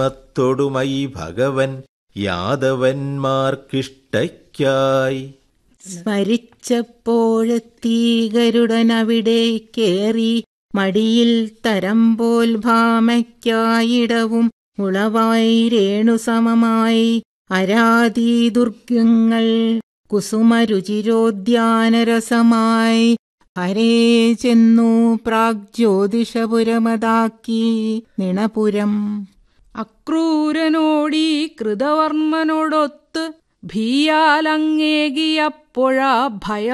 തൊടുമൈ ഭഗവൻ യാദവന്മാർക്കിഷ്ടയ്ക്കായി സ്മരിച്ചപ്പോഴെത്തി ഗരുഡനവിടേക്കേറി മടിയിൽ തരംപോൽ ഭാമയ്ക്കായിടവും ഉളവായി രേണുസമമായി അരാതി ദുർഗങ്ങൾ കുസുമരുചിരോദ്യാനരസമായി ഹരേ ചെന്നു പ്രാഗ്ജ്യോതിഷപുരമതാക്കി നിണപുരം അക്രൂരനോടീ കൃതവർമ്മനോടൊത്ത് ഭീയാലങ്ങേകിയപ്പോഴാ ഭയം